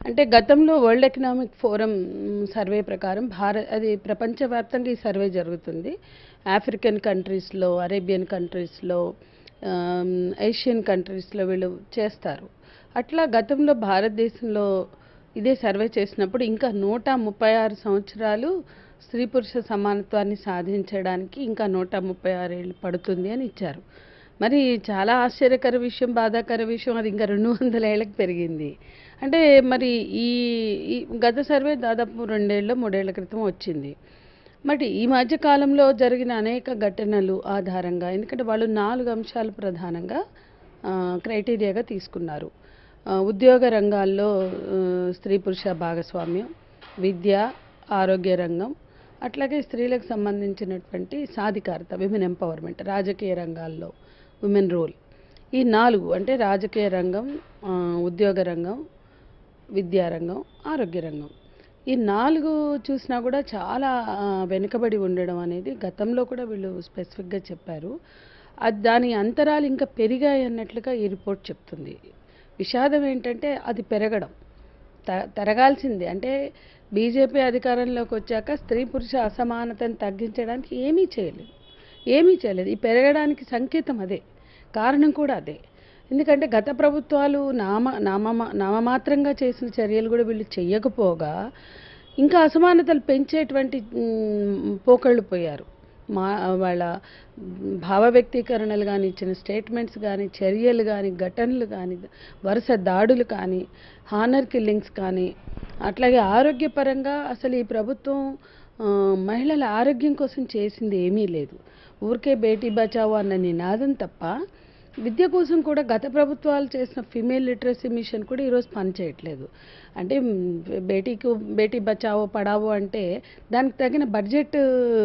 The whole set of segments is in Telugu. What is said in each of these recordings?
అంటే గతంలో వరల్డ్ ఎకనామిక్ ఫోరం మ్, సర్వే ప్రకారం భారత్ అది ప్రపంచవ్యాప్తంగా ఈ సర్వే జరుగుతుంది ఆఫ్రికన్ కంట్రీస్లో అరేబియన్ కంట్రీస్లో ఆమ్, ఏషియన్ కంట్రీస్లో వీళ్ళు చేస్తారు అట్లా గతంలో భారతదేశంలో ఇదే సర్వే చేసినప్పుడు ఇంకా నూట ముప్పై ఆరు సంవత్సరాలు స్త్రీ పురుష సమానత్వాన్ని సాధించడానికి ఇంకా నూట ముప్పై ఆరు ఏళ్ళు పడుతుంది అని ఇచ్చారు మరి చాలా ఆశ్చర్యకర విషయం బాధాకర విషయం అది ఇంకా రెండు వందల ఏళ్ళకి పెరిగింది అంటే మరి ఈ ఈ గత సర్వే దాదాపు రెండేళ్ళ మూడేళ్ల క్రితం వచ్చింది మరి ఈ మధ్య కాలంలో జరిగిన అనేక ఘటనలు ఆధారంగా ఎందుకంటే వాళ్ళు నాలుగు అంశాలు ప్రధానంగా ఆ, క్రైటీరియాగా తీసుకున్నారు ఆ, ఉద్యోగ రంగాల్లో ఆ, స్త్రీ పురుష భాగస్వామ్యం విద్య ఆరోగ్య రంగం అట్లాగే స్త్రీలకు సంబంధించినటువంటి సాధికారత విమెన్ ఎంపవర్మెంట్ రాజకీయ రంగాల్లో విమెన్ రోల్ ఈ నాలుగు అంటే రాజకీయ రంగం ఆ, ఉద్యోగ రంగం విద్యారంగం ఆరోగ్య రంగం ఈ నాలుగు చూసినా కూడా చాలా ఆ, వెనుకబడి ఉండడం అనేది గతంలో కూడా వీళ్ళు స్పెసిఫిక్గా చెప్పారు అది దాని అంతరాలు ఇంకా పెరిగాయి అన్నట్లుగా ఈ రిపోర్ట్ చెప్తుంది విషాదం ఏంటంటే అది పెరగడం త తరగాల్సిందే అంటే బీజేపీ అధికారంలోకి వచ్చాక స్త్రీ పురుష అసమానతను తగ్గించడానికి ఏమీ చేయలేదు ఏమీ చేయలేదు ఈ పెరగడానికి సంకేతం అదే కారణం కూడా అదే ఎందుకంటే గత ప్రభుత్వాలు నామ నామ నామమాత్రంగా చేసిన చర్యలు కూడా వీళ్ళు చెయ్యకపోగా ఇంకా అసమానతలు పెంచేటువంటి మ్, పోకళ్ళు పోయారు మా వాళ్ళ భావ వ్యక్తీకరణలు కానీ ఇచ్చిన స్టేట్మెంట్స్ కానీ చర్యలు కానీ ఘటనలు కానీ వరుస దాడులు కానీ హానర్ కిల్లింగ్స్ కానీ అట్లాగే ఆరోగ్యపరంగా అసలు ఈ ప్రభుత్వం ఆ, మహిళల ఆరోగ్యం కోసం చేసింది ఏమీ లేదు ఊరికే బేటీ బచావో అన్న నినాదం తప్ప విద్య కోసం కూడా గత ప్రభుత్వాలు చేసిన ఫిమేల్ లిటరసీ మిషన్ కూడా ఈరోజు పనిచేయట్లేదు అంటే మ్, బేటీకు బేటీ బచావో పడావో అంటే దానికి తగిన బడ్జెట్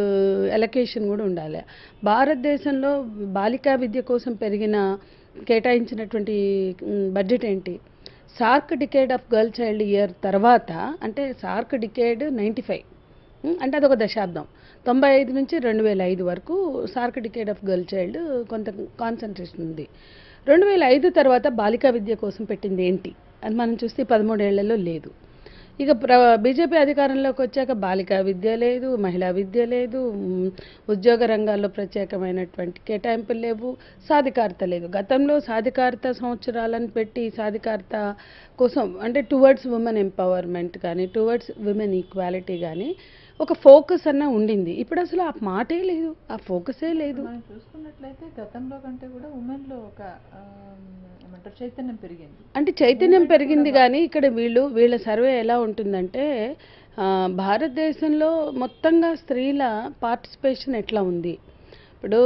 ఎలకేషన్ కూడా ఉండాలి భారతదేశంలో బాలికా విద్య కోసం పెరిగిన కేటాయించినటువంటి మ్, బడ్జెట్ ఏంటి SAARC decade of girl child year తర్వాత అంటే సార్క్ డికేడ్ నైంటీ ఫైవ్ అంటే అదొక దశాబ్దం తొంభై ఐదు నుంచి రెండు వేల ఐదు వరకు SAARC decade of girl child కొంత కాన్సన్ట్రేషన్ ఉంది రెండు వేల ఐదు తర్వాత బాలికా విద్య కోసం పెట్టింది ఏంటి అది మనం చూస్తే పదమూడేళ్లలో లేదు ఇక ప్ర బీజేపీ అధికారంలోకి వచ్చాక బాలికా విద్య లేదు మహిళా విద్య లేదు మ్, ఉద్యోగ రంగాల్లో ప్రత్యేకమైనటువంటి కేటాయింపులు లేవు సాధికారత లేదు గతంలో సాధికారత సంవత్సరాలను పెట్టి సాధికారత కోసం అంటే టువర్డ్స్ ఉమెన్ ఎంపవర్మెంట్ కానీ టువర్డ్స్ విమెన్ ఈక్వాలిటీ కానీ ఒక ఫోకస్ అన్న ఉండింది ఇప్పుడు అసలు ఆ మాటే లేదు ఆ ఫోకసే లేదు మనం చూసుకున్నట్లయితే గతంలో కంటే కూడా ఉమెన్ లో ఒక ఆమ్, ఏమంటారు చైతన్యం పెరిగింది అంటే చైతన్యం పెరిగింది కానీ ఇక్కడ వీళ్ళు వీళ్ళ సర్వే ఎలా ఉంటుందంటే ఆ, భారతదేశంలో మొత్తంగా స్త్రీల పార్టిసిపేషన్ ఎట్లా ఉంది ఇప్పుడు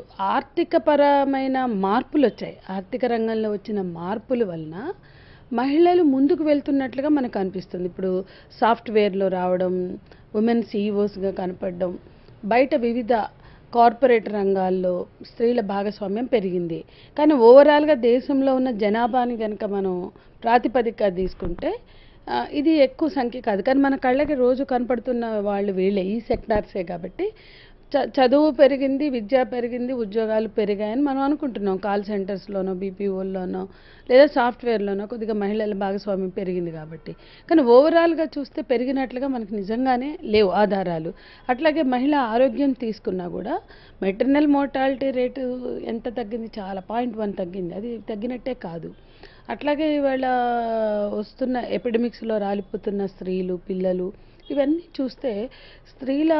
ఆర్థికపరమైన మార్పులు వచ్చాయి ఆర్థిక రంగంలో వచ్చిన మార్పుల వలన మహిళలు ముందుకు వెళ్తున్నట్లుగా మనకు అనిపిస్తుంది ఇప్పుడు సాఫ్ట్వేర్లో రావడం ఉమెన్ సీఈఓస్గా కనపడడం బయట వివిధ కార్పొరేట్ రంగాల్లో స్త్రీల భాగస్వామ్యం పెరిగింది కానీ ఓవరాల్గా దేశంలో ఉన్న జనాభాని కనుక మనం ప్రాతిపదిక తీసుకుంటే ఆ, ఇది ఎక్కువ సంఖ్య కాదు కానీ మన కళ్ళకి రోజు కనపడుతున్న వాళ్ళు వీళ్ళే ఈ సెక్టార్సే కాబట్టి చ చదువు పెరిగింది విద్య పెరిగింది ఉద్యోగాలు పెరిగాయని మనం అనుకుంటున్నాం కాల్ సెంటర్స్లోనో బీపీఓల్లోనో లేదా సాఫ్ట్వేర్లోనో కొద్దిగా మహిళల భాగస్వామ్యం పెరిగింది కాబట్టి కానీ ఓవరాల్గా చూస్తే పెరిగినట్లుగా మనకు నిజంగానే లేవు ఆధారాలు అట్లాగే మహిళ ఆరోగ్యం తీసుకున్నా కూడా మెటర్నల్ మోర్టాలిటీ రేటు ఎంత తగ్గింది చాలా పాయింట్ వన్ తగ్గింది అది తగ్గినట్టే కాదు అట్లాగే ఇవాళ వస్తున్న ఎపిడమిక్స్లో రాలిపోతున్న స్త్రీలు పిల్లలు ఇవన్నీ చూస్తే స్త్రీల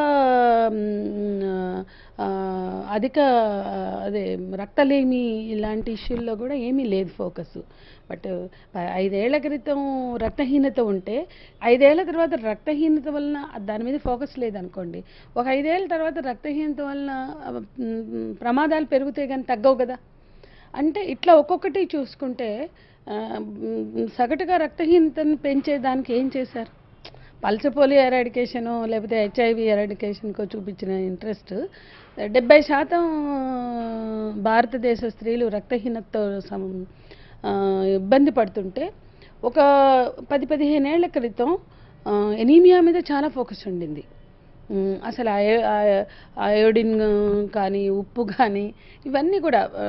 మ్, ఆ, అధిక అదే రక్తలేమి ఇలాంటి ఇష్యూల్లో కూడా ఏమీ లేదు ఫోకస్ బట్ ఐదేళ్ల క్రితం రక్తహీనత ఉంటే ఐదేళ్ల తర్వాత రక్తహీనత వలన దాని మీద ఫోకస్ లేదనుకోండి ఒక ఐదేళ్ల తర్వాత రక్తహీనత వలన ఆ, మ్, ప్రమాదాలు పెరుగుతాయి కానీ తగ్గవు కదా అంటే ఇట్లా ఒక్కొక్కటి చూసుకుంటే ఆ, మ్, సగటుగా రక్తహీనతను పెంచేదానికి ఏం చేశారు పల్స్ పోలియో ఎరాడికేషను లేకపోతే హెచ్ఐవి ఎరాడికేషన్కో చూపించిన ఇంట్రెస్ట్ డెబ్బై శాతం భారతదేశ స్త్రీలు రక్తహీనతతో సమ ఆ, ఇబ్బంది పడుతుంటే ఒక పది పదిహేను ఏళ్ల క్రితం ఎనీమియా మీద చాలా ఫోకస్ ఉండింది మ్, అసలు అయో అయ- అయోడిన్ కానీ ఉప్పు కానీ ఇవన్నీ కూడా ఆ,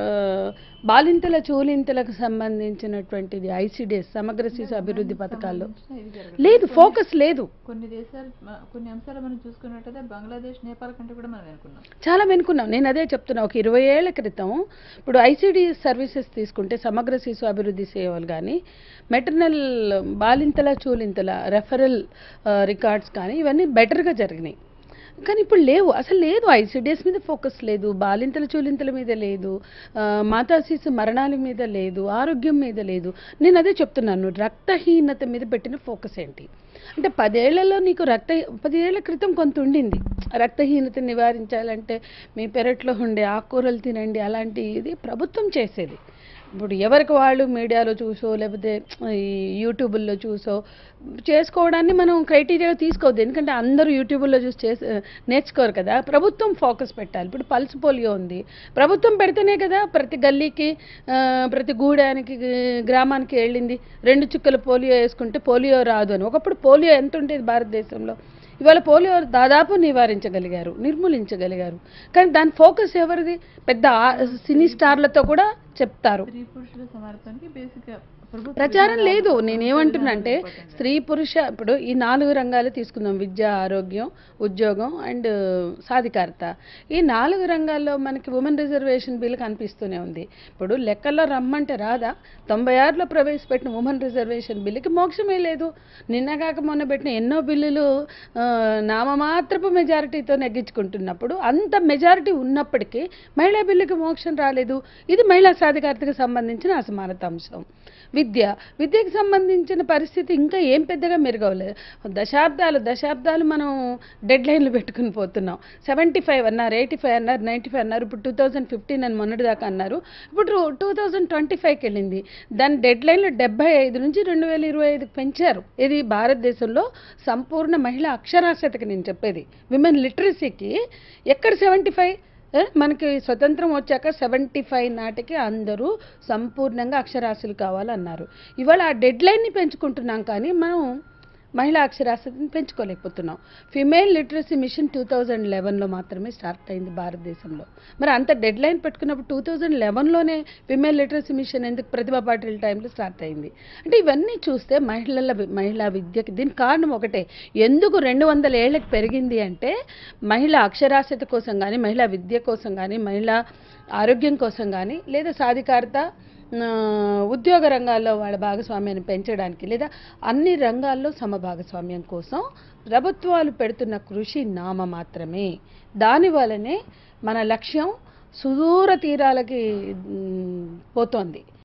బాలింతల చూలింతలకు సంబంధించినటువంటిది ఐసిడిఎస్ సమగ్ర శిశు అభివృద్ధి పథకాల్లో సంబంధించిన ఇది జరగదు. లేదు ఫోకస్ లేదు కొన్ని దేశాలు మ- కొన్ని అంశాలు మనం చూసుకున్నట్టయితే బంగ్లాదేశ్ నేపాల్ కంటే కూడా మనం అనుకున్నాం చాలా వెనుకున్నాం నేను అదే చెప్తున్నా ఒక ఇరవై ఏళ్ల క్రితం ఇప్పుడు ఐసిడిఎస్ సర్వీసెస్ తీసుకుంటే సమగ్ర శిశు అభివృద్ధి సేవలు కానీ మెటర్నల్ బాలింతల చూలింతల రెఫరల్ రికార్డ్స్ కానీ ఇవన్నీ బెటర్గా జరిగినాయి కానీ ఇప్పుడు లేవు అసలు లేదు ఐసిడిఎస్ మీద ఫోకస్ లేదు బాలింతల చూలింతల మీద లేదు ఆ, మాతా శిశు మరణాల మీద లేదు ఆరోగ్యం మీద లేదు నేను అదే చెప్తున్నాను రక్తహీనత మీద పెట్టిన ఫోకస్ ఏంటి అంటే పదేళ్లలో నీకు రక్త పదేళ్ల క్రితం కొంత ఉండింది రక్తహీనత నివారించాలంటే మీ పెరట్లో ఉండే ఆకుకూరలు తినండి అలాంటి ఇది ప్రభుత్వం చేసేది ఇప్పుడు ఎవరికి వాళ్ళు మీడియాలో చూసో లేకపోతే ఈ యూట్యూబుల్లో చూసో చేసుకోవడాన్ని మనం క్రైటీరియా తీసుకోవద్దు ఎందుకంటే అందరూ యూట్యూబుల్లో చూసి చేసి నేర్చుకోరు కదా ప్రభుత్వం ఫోకస్ పెట్టాలి ఇప్పుడు పల్స్ పోలియో ఉంది ప్రభుత్వం పెడితేనే కదా ప్రతి గల్లీకి ఆ, ప్రతి గూడానికి గ్రామానికి వెళ్ళింది రెండు చుక్కల పోలియో వేసుకుంటే పోలియో రాదు అని ఒకప్పుడు పోలియో ఎంత ఉండేది భారతదేశంలో ఇవాళ పోలియో దాదాపు నివారించగలిగారు నిర్మూలించగలిగారు కానీ దాని ఫోకస్ ఎవరిది పెద్ద ఆ- సినీ స్టార్లతో కూడా చెప్తారు స్త్రీ పురుషుల సమానత్వానికి బేసిక్ గా ప్రభుత్వ ప్రచారం విధానాలు, లేదు ప్రభుత్వ నేనేమంటున్నా అంటే విధానాలు important. స్త్రీ పురుష ఇప్పుడు ఈ నాలుగు రంగాలు తీసుకుందాం విద్య ఆరోగ్యం ఉద్యోగం అండ్ సాధికారత ఈ నాలుగు రంగాల్లో మనకి ఉమెన్ రిజర్వేషన్ బిల్ కనిపిస్తూనే ఉంది ఇప్పుడు లెక్కల్లో రమ్మంటే రాదా తొంభై ఆరులో ప్రవేశపెట్టిన ఉమెన్ రిజర్వేషన్ బిల్లుకి మోక్షమే లేదు నిన్నగాక మొన్న పెట్టిన ఎన్నో బిల్లులు ఆ, నామమాత్రపు మెజారిటీతో నెగ్గించుకుంటున్నప్పుడు అంత మెజారిటీ ఉన్నప్పటికీ మహిళా బిల్లుకి మోక్షం రాలేదు ఇది మహిళా సాధికారతకు సంబంధించిన అసమానత అంశం విద్య విద్యకు సంబంధించిన పరిస్థితి ఇంకా ఏం పెద్దగా మెరుగవలేదు దశాబ్దాలు దశాబ్దాలు మనం డెడ్ లైన్లు పెట్టుకుని పోతున్నాం సెవెంటీ ఫైవ్ అన్నారు ఎయిటీ ఫైవ్ అన్నారు నైంటీ ఫైవ్ అన్నారు ఇప్పుడు టూ థౌజండ్ ఫిఫ్టీన్ అని మొన్నటి దాకా అన్నారు ఇప్పుడు టూ థౌజండ్ ట్వంటీ ఫైవ్కి వెళ్ళింది దాని డెడ్ లైన్లు డెబ్బై ఐదు నుంచి రెండు వేల ఇరవై ఐదుకి పెంచారు ఇది భారతదేశంలో సంపూర్ణ మహిళ అక్షరాస్యతకి నేను చెప్పేది విమెన్ లిటరసీకి ఎక్కడ సెవెంటీ ఫైవ్ ఏ, మనకి స్వతంత్రం వచ్చాక సెవెంటీ ఫైవ్ నాటికి అందరూ సంపూర్ణంగా అక్షరాస్యులు కావాలన్నారు ఇవాళ ఆ డెడ్ లైన్ని పెంచుకుంటున్నాం కానీ మనం మహిళా అక్షరాస్యతని పెంచుకోలేకపోతున్నాం female literacy mission two thousand లెవెన్లో మాత్రమే స్టార్ట్ అయింది భారతదేశంలో మరి అంత డెడ్ లైన్ పెట్టుకున్నప్పుడు టూ థౌజండ్ లెవెన్లోనే ఫిమేల్ లిటరసీ మిషన్ ఎందుకు ప్రతిభా పాటిల్ టైంలో స్టార్ట్ అయింది అంటే ఇవన్నీ చూస్తే మహిళల వి- మహిళా విద్యకి దీనికి కారణం ఒకటే ఎందుకు రెండు వందల ఏళ్ళకి పెరిగింది అంటే మహిళా అక్షరాస్యత కోసం కానీ మహిళా విద్య కోసం కానీ మహిళా ఆరోగ్యం కోసం కానీ లేదా సాధికారత ఆ, ఉద్యోగ రంగాల్లో వాళ్ళ భాగస్వామ్యాన్ని పెంచడానికి లేదా అన్ని రంగాల్లో సమభాగస్వామ్యం కోసం ప్రభుత్వాలు పెడుతున్న కృషి నామ మాత్రమే దాని వలనే మన లక్ష్యం సుదూర తీరాలకి మ్, పోతోంది